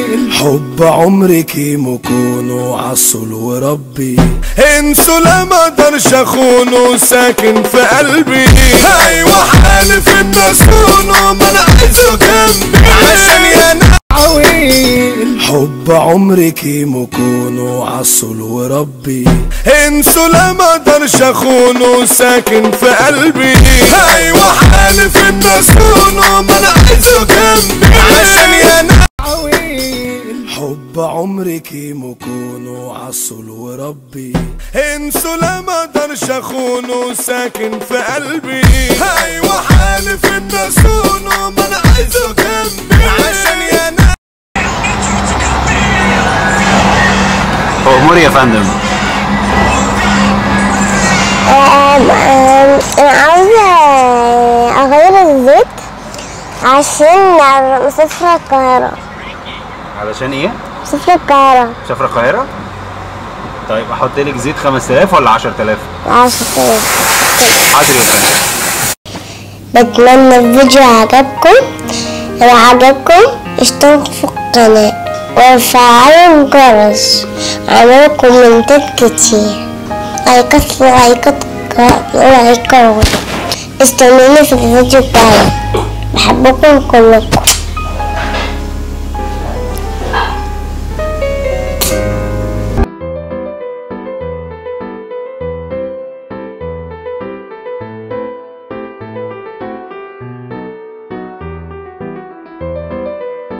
حب عمرك مكونه عسل وربي انسوا لا ما اقدرش اخونه ساكن في قلبي ايوه حالف ان اسكنه ما انا عايزه جنبي عشان يا عويل حب عمرك مكونه عسل وربي انسوا لا ما اقدرش اخونه ساكن في قلبي ايوه حالف ان اسكنه ما انا عايزه جنبي عشان يا عويل حب عمرك مكونه عسل وربي انسوا لا ما اقدرش اخونه ساكن في قلبي ايوه حالف ان اسكنه ما انا عايزه جنبي عشان يا أموري يا فندم أم- أم، انا عاوزة اغير الزيت عشان مسافرة القاهرة علشان إيه؟ مسافرة القاهرة مسافرة القاهرة؟ طيب أحط لك زيت 5000 ولا 10000؟ عشرة حاضر يا فندم بتمنى الفيديو عجبكم لو عجبكم اشتركوا في القناة وفعلوا الجرس عملوا كومنتات كتير لايكات لايكات لايكات استنوني في الفيديو الجاي بحبكم كلكم